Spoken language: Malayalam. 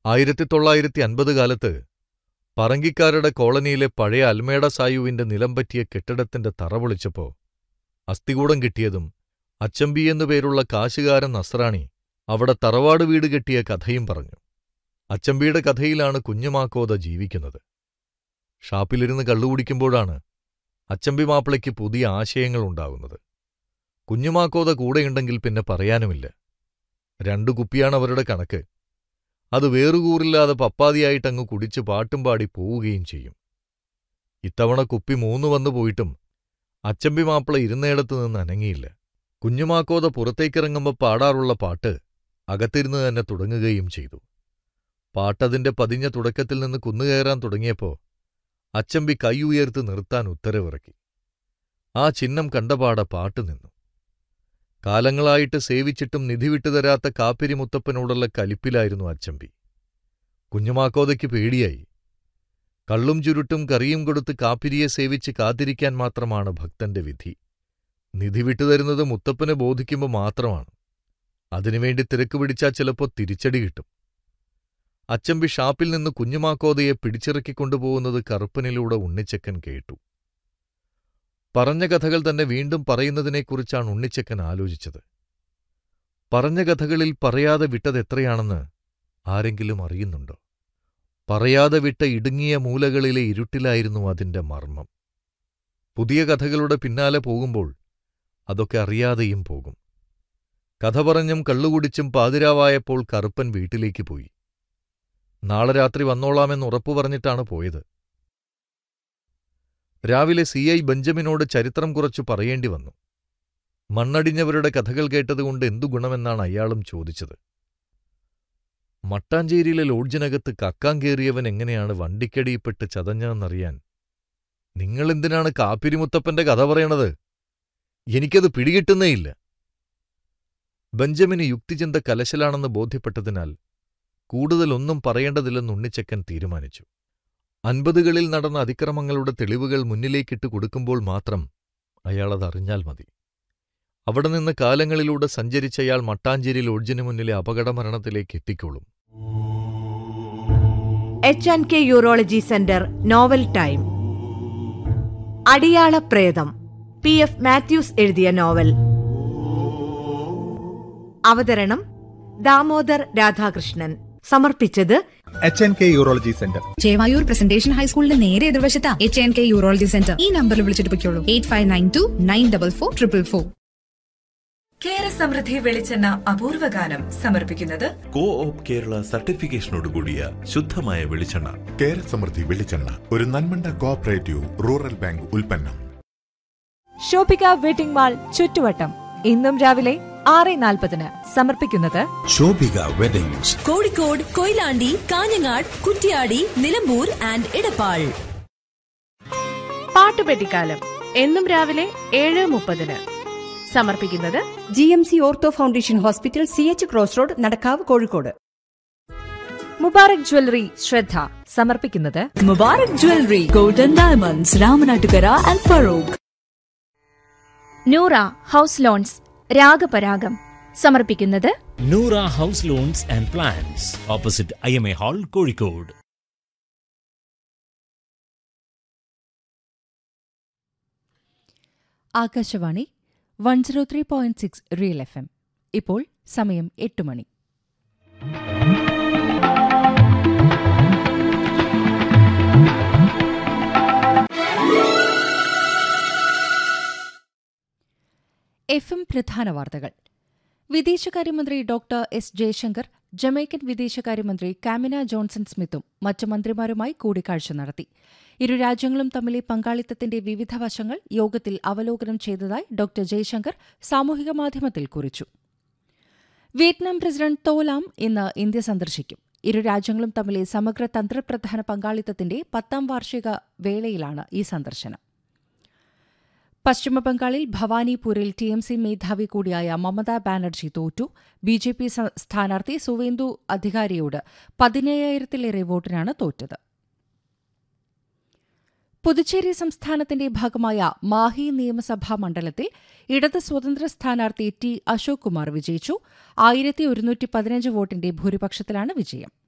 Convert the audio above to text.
ആയിരത്തി തൊള്ളായിരത്തി അൻപത് കാലത്ത് പറങ്കിക്കാരുടെ കോളനിയിലെ പഴയ അൽമേഡ സായുവിന്റെ നിലം പറ്റിയ കെട്ടിടത്തിന്റെ തറ പൊളിച്ചപ്പോ അസ്ഥികൂടം കിട്ടിയതും അച്ചമ്പി എന്നു പേരുള്ള കാശുകാരൻ നസ്രാണി അവിടെ തറവാട് വീട് കെട്ടിയ കഥയും പറഞ്ഞു അച്ചമ്പിയുടെ കഥയിലാണ് കുഞ്ഞുമാക്കോത ജീവിക്കുന്നത് ഷാപ്പിലിരുന്ന് കള്ളുകുടിക്കുമ്പോഴാണ് അച്ചമ്പി മാപ്പിളയ്ക്ക് പുതിയ ആശയങ്ങൾ ഉണ്ടാകുന്നത് കുഞ്ഞുമാക്കോത കൂടെയുണ്ടെങ്കിൽ പിന്നെ പറയാനുമില്ല രണ്ടു കുപ്പിയാണ് അവരുടെ കണക്ക് അത് വേറുകൂറില്ലാതെ പപ്പാതിയായിട്ടങ്ങ് കുടിച്ച് പാട്ടും പാടി പോവുകയും ചെയ്യും ഇത്തവണ കുപ്പി മൂന്നു വന്നു പോയിട്ടും അച്ചമ്പി മാപ്പിള ഇരുന്നയിടത്ത് നിന്ന് അനങ്ങിയില്ല കുഞ്ഞുമാക്കോത പുറത്തേക്കിറങ്ങുമ്പോൾ പാടാറുള്ള പാട്ട് അകത്തിരുന്ന് തന്നെ തുടങ്ങുകയും ചെയ്തു പാട്ടതിന്റെ പതിഞ്ഞ തുടക്കത്തിൽ നിന്ന് കുന്നുകയറാൻ തുടങ്ങിയപ്പോ അച്ചമ്പി കൈ ഉയർത്ത് നിർത്താൻ ഉത്തരവിറക്കി ആ ചിഹ്നം കണ്ടപാടെ പാട്ട് നിന്നു കാലങ്ങളായിട്ട് സേവിച്ചിട്ടും നിധി വിട്ടുതരാത്ത കാപ്പിരി മുത്തപ്പനോടുള്ള കലിപ്പിലായിരുന്നു അച്ചമ്പി കുഞ്ഞുമാക്കോതയ്ക്ക് പേടിയായി കള്ളും ചുരുട്ടും കറിയും കൊടുത്ത് കാപ്പിരിയെ സേവിച്ച് കാത്തിരിക്കാൻ മാത്രമാണ് ഭക്തന്റെ വിധി നിധി വിട്ടുതരുന്നത് മുത്തപ്പന് ബോധിക്കുമ്പോൾ മാത്രമാണ് അതിനുവേണ്ടി തിരക്ക് പിടിച്ചാൽ ചിലപ്പോൾ തിരിച്ചടി കിട്ടും അച്ചമ്പി ഷാപ്പിൽ നിന്ന് കുഞ്ഞുമാക്കോതയെ പിടിച്ചിറക്കിക്കൊണ്ടുപോകുന്നത് കറുപ്പനിലൂടെ ഉണ്ണിച്ചക്കൻ കേട്ടു പറഞ്ഞ കഥകൾ തന്നെ വീണ്ടും പറയുന്നതിനെക്കുറിച്ചാണ് ഉണ്ണിച്ചക്കൻ ആലോചിച്ചത് പറഞ്ഞ കഥകളിൽ പറയാതെ വിട്ടതെത്രയാണെന്ന് ആരെങ്കിലും അറിയുന്നുണ്ടോ പറയാതെ വിട്ട ഇടുങ്ങിയ മൂലകളിലെ ഇരുട്ടിലായിരുന്നു അതിന്റെ മർമ്മം പുതിയ കഥകളുടെ പിന്നാലെ പോകുമ്പോൾ അതൊക്കെ അറിയാതെയും പോകും കഥ പറഞ്ഞും കള്ളുകുടിച്ചും പാതിരാവായപ്പോൾ കറുപ്പൻ വീട്ടിലേക്ക് പോയി നാളെ രാത്രി വന്നോളാമെന്ന് ഉറപ്പു പറഞ്ഞിട്ടാണ് പോയത് രാവിലെ സി ഐ ബെഞ്ചമിനോട് ചരിത്രം കുറച്ചു പറയേണ്ടി വന്നു മണ്ണടിഞ്ഞവരുടെ കഥകൾ കേട്ടതുകൊണ്ട് എന്തു ഗുണമെന്നാണ് അയാളും ചോദിച്ചത് മട്ടാഞ്ചേരിയിലെ ലോഡ്ജിനകത്ത് കക്കാൻ കയറിയവൻ എങ്ങനെയാണ് വണ്ടിക്കടിയിൽപ്പെട്ട് ചതഞ്ഞതെന്നറിയാൻ നിങ്ങളെന്തിനാണ് കാപ്പിരിമുത്തപ്പന്റെ കഥ പറയണത് എനിക്കത് പിടികിട്ടുന്നേയില്ല ബെഞ്ചമിന് യുക്തിചിന്ത കലശലാണെന്ന് ബോധ്യപ്പെട്ടതിനാൽ കൂടുതലൊന്നും പറയേണ്ടതില്ലെന്ന് ഉണ്ണിച്ചക്കൻ തീരുമാനിച്ചു അൻപതുകളിൽ നടന്ന അതിക്രമങ്ങളുടെ തെളിവുകൾ മുന്നിലേക്കിട്ട് കൊടുക്കുമ്പോൾ മാത്രം അയാളതറിഞ്ഞാൽ മതി അവിടെ നിന്ന് കാലങ്ങളിലൂടെ സഞ്ചരിച്ചയാൾ മട്ടാഞ്ചേരി ലോഡ്ജിന് മുന്നിലെ അപകടമരണത്തിലേക്ക് എത്തിക്കോളും H and K urology centre novel time അടിയാള പ്രേതം പി എഫ് മാത്യൂസ് എഴുതിയ നോവൽ അവതരണം ദാമോദർ രാധാകൃഷ്ണൻ സമർപ്പിച്ചത് H N K urology centre Chevayur presentation ഹൈസ്കൂളിന്റെ നേരെ എതിർവശത്താ H N K urology centre ഈ നമ്പറിൽ വിളിച്ചിട്ട് പൊയ്ക്കോളൂ eight five nine two nine double four triple four Kera Samruddhi വെളിച്ചെണ്ണ അപൂർവ ഗാനം സമർപ്പിക്കുന്നത് കോ ഓപ്പ് കേരള സർട്ടിഫിക്കേഷനോടുകൂടിയ ശുദ്ധമായ വെളിച്ചെണ്ണ കേര സമൃദ്ധി വെളിച്ചെണ്ണ ഒരു നന്മണ്ട കോഓപ്പറേറ്റീവ് റൂറൽ ബാങ്ക് ഉൽപ്പന്നം ഷോപ്പിക വെഡിംഗ് മാൾ ചുറ്റുവട്ടം ഇന്നും രാവിലെ ആറ് നാൽപ്പതിന് സമർപ്പിക്കുന്നത് ശോഭിക വെഡിങ്സ് കോഴിക്കോട് കൊയിലാണ്ടി കാഞ്ഞങ്ങാട് കുറ്റ്യാടി നിലമ്പൂർ ആൻഡ് ഇടപ്പാൾ പാട്ടുപെട്ടിക്കാലം എന്നും രാവിലെ ഏഴ് മുപ്പതിന് സമർപ്പിക്കുന്നത് G M C ortho foundation hospital C H cross road Nadakkavu Kozhikode Mubarak jewellery ശ്രദ്ധ സമർപ്പിക്കുന്നത് Mubarak jewellery golden diamonds Ramanattukara and Farook Noora house lawns രാഗപരാഗം സമർപ്പിക്കുന്നത് Noora house lawns and plans opposite I M A hall Kozhikode Akashvani one zero three point six real F M ഇപ്പോൾ സമയം എട്ട് മണി എഫ് എം പ്രധാന വാർത്തകൾ വിദേശകാര്യമന്ത്രി ഡോക്ടർ എസ് ജയശങ്കർ ജമൈക്കൻ വിദേശകാര്യമന്ത്രി കാമിന ജോൺസൺ സ്മിത്തും മറ്റ് മന്ത്രിമാരുമായി കൂടിക്കാഴ്ച നടത്തി ഇരു രാജ്യങ്ങളും തമ്മിലെ പങ്കാളിത്തത്തിന്റെ വിവിധ വശങ്ങൾ യോഗത്തിൽ അവലോകനം ചെയ്തതായി ഡോക്ടർ ജയശങ്കർ സാമൂഹിക മാധ്യമത്തിൽ കുറിച്ചു വിയറ്റ്നാം പ്രസിഡന്റ് തോലാം ഇന്ന് ഇന്ത്യ സന്ദർശിക്കും ഇരു രാജ്യങ്ങളും തമ്മിലെ സമഗ്ര തന്ത്രപ്രധാന പങ്കാളിത്തത്തിന്റെ പത്താം വാർഷിക വേളയിലാണ് ഈ സന്ദർശനം പശ്ചിമബംഗാളിൽ ഭവാനിപൂരിൽ ടി എം സി മേധാവി കൂടിയായ മമതാ ബാനർജി തോറ്റു ബി ജെ പി സ്ഥാനാർത്ഥി സുവേന്ദു അധികാരിയോട് പതിനയ്യായിരത്തിലേറെ വോട്ടിനാണ് തോറ്റത് പുതുച്ചേരി സംസ്ഥാനത്തിന്റെ ഭാഗമായ മാഹി നിയമസഭാ മണ്ഡലത്തിൽ ഇടത് സ്വതന്ത്ര സ്ഥാനാർത്ഥി ടി അശോക് കുമാർ വിജയിച്ചു ആയിരത്തി ഒരുന്നൂറ്റി പതിനഞ്ച് വോട്ടിന്റെ ഭൂരിപക്ഷത്തിലാണ് വിജയം